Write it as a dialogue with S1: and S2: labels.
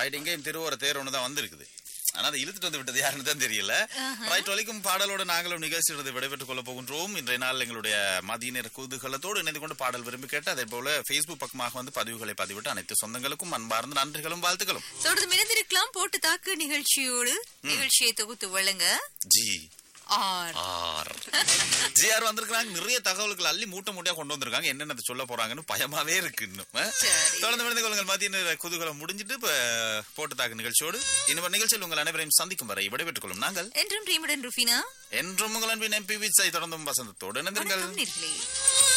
S1: Right இங்கேயும் திருவோர தேர் ஒன்று தான் வந்திருக்குது ஆனா அதை இழுத்துட்டு வந்து விட்டது யாருன்னு தான் தெரியல ரைட் வலிக்கும் பாடலோட நாங்களும் நிகழ்ச்சியிலிருந்து விடைபெற்றுக் கொள்ள போகின்றோம் இன்றைய நாள் எங்களுடைய மதிய நேர குதூகலத்தோடு இணைந்து கொண்டு பாடல் விரும்பி கேட்டு அதே போல Facebook பக்கமாக வந்து பதிவுகளை பதிவிட்டு அனைத்து சொந்தங்களுக்கும் அன்பார்ந்த நன்றிகளும் வாழ்த்துக்களும்
S2: தொடர்ந்து மிதந்திருக்கலாம் போட்டு தாக்கு நிகழ்ச்சியோடு நிகழ்ச்சியை தொகுத்து வழங்க
S1: ஜி
S2: ஆர்
S1: ஆர் ஜிஆர் வந்திருக்காங்க நிறைய தகவல்கள் அள்ளி மூட்டை மூட்டையா கொண்டு வந்திருக்காங்க என்னென்ன சொல்ல போறாங்கன்னு பயமாவே இருக்கு இன்னும் ஆ?
S2: சரி.
S1: தொடர்ந்து விழுந்து கொள்ளுங்கள் மதிய நேர குதூகலம் முடிஞ்சிட்டு இப்ப போட்டு தாக்கு நிகழ்ச்சியோடு இன்னொரு நிகழ்ச்சியில் உங்கள் அனைவரையும் சந்திக்கும் வரை விடைபெற்றுக் கொள்ளும் நாங்கள்
S2: என்றும் ரீமுடன் ருஃபினா
S1: என்றும் உங்கள் அன்பின் எம்பி விஜய் தொடர்ந்தும் வசந்தத்தோடு இணைந்திருங்கள்
S2: வணக்கம் நேர்களே